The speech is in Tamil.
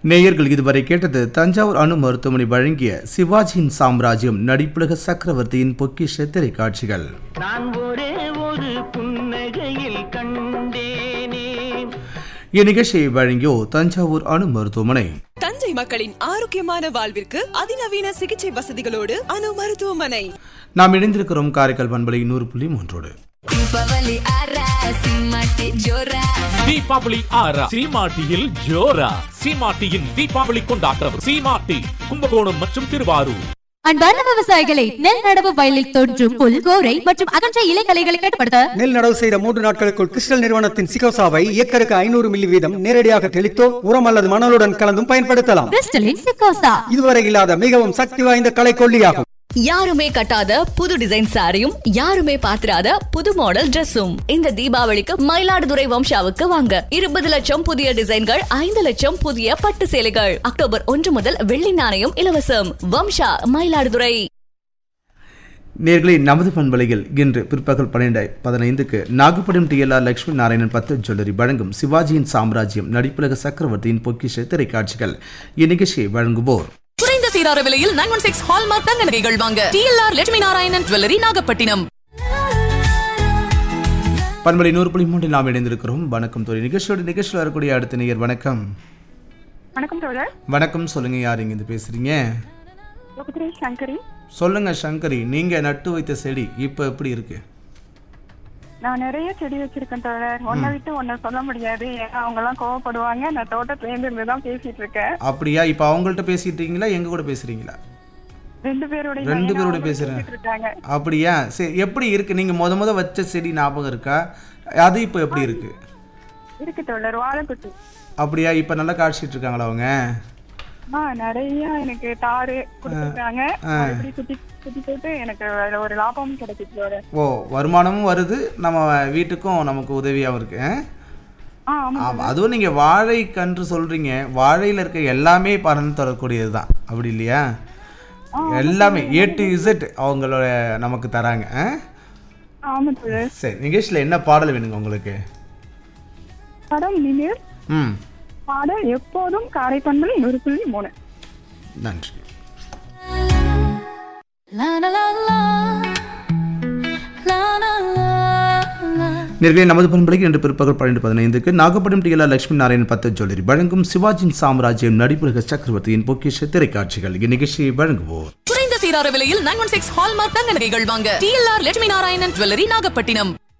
நேயர்கள் இதுவரை கேட்டது தஞ்சாவூர் அணு மருத்துவமனை வழங்கிய சிவாஜியின் சாம்ராஜ்யம் நடிப்புலக சக்கரவர்த்தியின் பொக்கிஷ திரைக்காட்சிகள் நான் ஒரே ஒரு புன்னகையில் கண்டேனே இந்நிகழ்ச்சியை வழங்கியோ தஞ்சாவூர் அணு மருத்துவமனை தஞ்சை மக்களின் ஆரோக்கியமான வாழ்விற்கு அதிநவீன சிகிச்சை வசதிகளோடு அணு மருத்துவமனை நாம் இணைந்திருக்கிறோம் காரைக்கால் பண்பலை நூறு புள்ளி மூன்றோடு ದೀಪಾವಳಿ ಆರ ಸಿಂಹಕ್ಕೆ ಜೋರ தீபாவளி ஆறா சீமாட்டியில் ஜோரா சீமாட்டியின் தீபாவளி கொண்டாட்டம் சீமாட்டி கும்பகோணம் மற்றும் திருவாரூர் அன்பார்ந்த விவசாயிகளை நெல் நடவு வயலில் தோன்றும் புல் கோரை மற்றும் அகன்ற இலைகளைகளை கட்டுப்படுத்த நெல் நடவு செய்த மூன்று நாட்களுக்குள் கிறிஸ்டல் நிறுவனத்தின் சிகோசாவை ஏக்கருக்கு ஐநூறு மில்லி வீதம் நேரடியாக தெளித்தோ உரம் அல்லது மணலுடன் கலந்தும் பயன்படுத்தலாம் கிறிஸ்டலின் சிக்கோசா இதுவரை இல்லாத மிகவும் சக்தி வாய்ந்த கலை கொல்லியாகும் யாருமே கட்டாத புது டிசைன் சாரியும் யாருமே பாத்திராத புது மாடல் Dressum இந்த தீபாவளிக்கு மயிலாடுதுறை வம்சாவுக்கு வாங்க இருபது லட்சம் புதிய டிசைன்கள் ஐந்து லட்சம் புதிய பட்டு சேலைகள் அக்டோபர் ஒன்று முதல் வெள்ளி நாணயம் இலவசம் வம்சா மயிலாடுதுறை நேர்களை நமது பண்பலையில் இன்று பிற்பகல் பன்னிரண்டு பதினைந்துக்கு நாகப்பட்டினம் டிஎல்ஆர் லட்சுமி நாராயணன் பத்து ஜுவல்லரி வழங்கும் சிவாஜியின் சாம்ராஜ்யம் நடிப்புலக சக்கரவர்த்தியின் பொக்கிஷ திரைக்காட்சிகள் இந்நிகழ்ச்சியை வழங்குவோர் குறைந்த சீரார விலையில் நைன் ஒன் சிக்ஸ் ஹால்மார்க் தங்க நகைகள் வாங்க டிஎல்ஆர் லட்சுமி நாராயணன் ஜுவல்லரி நாகப்பட்டினம் பண்பலை நூறு புள்ளி மூன்றில் நாம் இணைந்திருக்கிறோம் வணக்கம் தோழி நிகழ்ச்சியோட நிகழ்ச்சியில் வரக்கூடிய அடுத்த நேயர் வணக்கம் வணக்கம் தோழர் வணக்கம் சொல்லுங்க யார் இங்க இருந்து பேசுறீங்க லோகத்ரி சங்கரி சொல்லுங்க சங்கரி நீங்க நட்டு வைத்த செடி இப்போ எப்படி இருக்கு நான் நிறைய செடி வச்சிருக்கேன் தோழர் ஒன்னை விட்டு ஒன்ன சொல்ல முடியாது ஏன்னா அவங்க எல்லாம் கோவப்படுவாங்க நான் தோட்டத்துல இருந்து தான் பேசிட்டு இருக்கேன் அப்படியா இப்போ அவங்கள்ட்ட பேசிட்டீங்களா எங்க கூட பேசுறீங்களா ரெண்டு பேரோட ரெண்டு பேரோட பேசுறேன் இருக்காங்க அப்படியா சரி எப்படி இருக்கு நீங்க முத முத வச்ச செடி ஞாபகம் இருக்கா அது இப்போ எப்படி இருக்கு இருக்கு தோழர் வாழைக்குட்டி அப்படியா இப்போ நல்லா காய்ச்சிட்டு இருக்காங்களா அவங்க ஆ நிறைய எனக்கு தாரு கொடுத்துருக்காங்க இப்படி சுத்தி சுத்தி போட்டு எனக்கு அதுல ஒரு லாபமும் கிடைக்குது தோழர் ஓ வருமானமும் வருது நம்ம வீட்டுக்கும் நமக்கு உதவியாகவும் இருக்கு ஆ? ஆ ஆமா ஆமா அதுவும் நீங்க வாழை கன்று சொல்றீங்க வாழையில இருக்க எல்லாமே பலன் தரக்கூடியது தான் அப்படி இல்லையா எல்லாமே ஏ டு இசட் அவங்களோட நமக்கு தராங்க ஆ? ஆமா தோழர் சரி நிகழ்ச்சியில் என்ன பாடல் வேணுங்க உங்களுக்கு படம் நிமிர் ம் பாடல் எப்போதும் காரை பண்பலை நூறு புள்ளி மூணு நன்றி நேர்களை நமது பண்பலைக்கு இன்று பிற்பகல் பன்னெண்டு பதினைந்துக்கு நாகப்பட்டினம் டிஎல்ஆர் லட்சுமி நாராயணன் பத்து ஜுவல்லரி வழங்கும் சிவாஜியின் சாம்ராஜ்யம் நடிப்புலக சக்கரவர்த்தியின் பொக்கிஷ திரைக்காட்சிகள் இந்நிகழ்ச்சியை வழங்குவோர் குறைந்த சீரார விலையில் நைன் ஒன் சிக்ஸ் ஹால்மார்க் தங்க நகைகள் வாங்க டிஎல்ஆர் லட்சுமி நாராயணன் ஜுவல்லரி நாகப்பட்டினம்